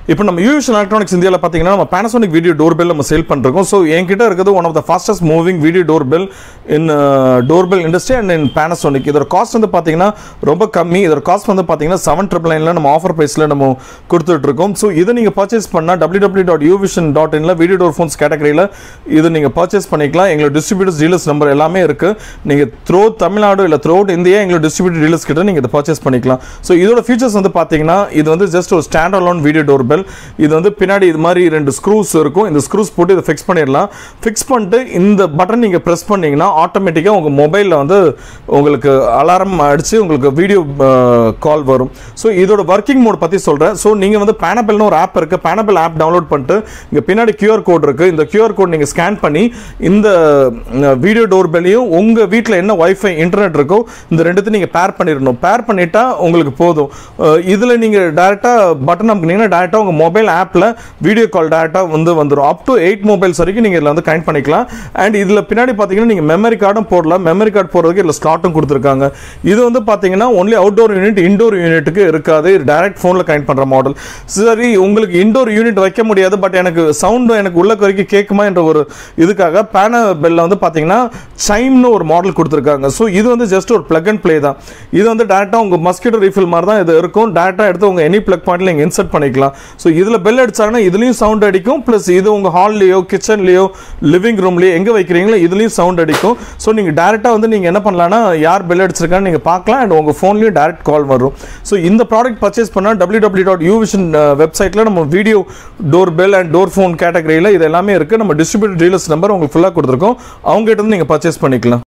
இப்போ நம்ம யூஎஷன் எலக்ட்ரானிக்ஸ் இந்தியாவில் பார்த்தீங்கன்னா நம்ம பேனசோனிக் வீடியோ டோர் பெல் நம்ம சேல் பண்ணிருக்கோம் ஸோ என்கிட்ட இருக்கிறது one of the fastest moving video door bell in door bell industry and in Panasonic இதோட காஸ்ட் வந்து பார்த்தீங்கன்னா ரொம்ப கம்மி இதோட காஸ்ட் வந்து பார்த்தீங்கன்னா செவன் ட்ரிபிள் நைனில் நம்ம ஆஃபர் ப்ரைஸில் நம்ம கொடுத்துட்டு இருக்கோம் ஸோ இதை நீங்கள் பர்ச்சேஸ் பண்ணால் W W dot Uvision dot இனில் வீடியோ டோர் ஃபோன்ஸ் கேட்டகரியில் இது நீங்கள் பர்ச்சேஸ் பண்ணிக்கலாம் எங்களோட டிஸ்ட்ரிபியூட்டர்ஸ் டீலர்ஸ் நம்பர் எல்லாமே இருக்குது நீங்கள் த்ரோ தமிழ்நாடு இல்லை த்ரோ இந்தியா எங்களோட டிஸ்ட்ரிபியூட்டர் டீலர்ஸ் கிட்ட நீங்கள் இதை பர்ச்சேஸ் பண்ணிக்கலாம் ஸோ இதோட ஃபீச்சர்ஸ் வந்து பார்த்தீங்கன்னா இது வந்து ஜஸ்ட் ஒரு stand alone video door bell இது வந்து பின்னாடி இது மாதிரி ரெண்டு ஸ்க்ரூஸ் இருக்கும் இந்த ஸ்க்ரூஸ் போட்டு இதை ஃபிக்ஸ் பண்ணிடலாம் ஃபிக்ஸ் பண்ணிட்டு இந்த பட்டன் நீங்கள் ப்ரெஸ் பண்ணீங்கன்னா ஆட்டோமேட்டிக்காக உங்கள் மொபைலில் வந்து உங்களுக்கு அலாரம் அடித்து உங்களுக்கு வீடியோ கால் வரும் ஸோ இதோட ஒர்க்கிங் மோட் பற்றி சொல்கிறேன் ஸோ நீங்கள் வந்து பேனபிள்னு ஒரு ஆப் இருக்குது பேனபிள் ஆப் டவுன்லோட் பண்ணிட்டு இங்கே பின்னாடி கியூஆர் கோட் இருக்குது இந்த கியூஆர் கோட் நீங்கள் ஸ்கேன் பண்ணி இந்த வீடியோ டோர் பெல்லையும் உங்கள் வீட்டில் என்ன ஒய்ஃபை இன்டர்நெட் இருக்கோ இந்த ரெண்டுத்தையும் நீங்கள் பேர் பண்ணிடணும் பேர் பண்ணிட்டா உங்களுக்கு போதும் இதில் நீங்கள் டேரெக்டாக பட்டன் அமுக்குனீங்கன்னா டேரெக்டாக உங்கள் மொபைல் ஆப்பில் வீடியோ கால் டேரெக்டாக வந்து வந்துடும் அப் டு எயிட் மொபைல்ஸ் வரைக்கும் நீங்கள் இதில் வந்து கனெக்ட் பண்ணிக்கலாம் அண்ட் இதில் பின்னாடி பார்த்தீங்கன்னா நீங்கள் மெமரி கார்டும் போடலாம் மெமரி கார்டு போடுறதுக்கு இதில் ஸ்லாட்டும் கொடுத்துருக்காங்க இது வந்து பார்த்தீங்கன்னா ஒன்லி அவுட்டோர் யூனிட் இன்டோர் யூனிட்டுக்கு இருக்காது இது டேரக்ட் ஃபோனில் கனெக்ட் பண்ணுற மாடல் சரி உங்களுக்கு இன்டோர் யூனிட் வைக்க முடியாது பட் எனக்கு சவுண்டு எனக்கு உள்ள வரைக்கும் கேட்குமா என்ற ஒரு இதுக்காக பேன பெல்ல வந்து பார்த்தீங்கன்னா சைம்னு ஒரு மாடல் கொடுத்துருக்காங்க ஸோ இது வந்து ஜஸ்ட் ஒரு பிளக் அண்ட் ப்ளே தான் இது வந்து டேரெக்டாக உங்கள் மஸ்கிட்டோ ரீஃபில் மாதிரி தான் இது இருக்கும் டேரெக்டாக எடுத்து உங்கள் எனி பிளக் பாயிண்ட்ல நீங்கள் இன்சர்ட் பண்ணிக்கலாம் ஸோ இதில் பெல் அடிச்சாங்கன்னா இதுலேயும் சவுண்ட் அடிக்கும் ப்ளஸ் இது உங்கள் ஹால்லையோ கிச்சன்லேயோ லிவிங் ரூம்லேயோ எங்கே வைக்கிறீங்களோ இதுலேயும் சவுண்ட் அடிக்கும் ஸோ நீங்கள் டேரெக்டாக வந்து நீங்கள் என்ன பண்ணலாம்னா யார் பெல் அடிச்சிருக்கான்னு நீங்கள் பார்க்கலாம் அண்ட் உங்கள் ஃபோன்லேயும் டேரக்ட் கால் வரும் ஸோ இந்த ப்ராடக்ட் பர்ச்சேஸ் பண்ணால் டபிள்யூ டபிள்யூ டாட் யூவிஷன் வெப்சைட்டில் நம்ம video door bell and door phone கேட்டகரியில் இது எல்லாமே இருக்குது நம்ம டிஸ்ட்ரிபியூட்டர் டீலர்ஸ் நம்பர் உங்களுக்கு ஃபுல்லாக கொடுத்துருக்கோம் அவங்க கிட்ட இருந்து நீங்கள் பர்ச்சேஸ் பண்ணிக்கலாம்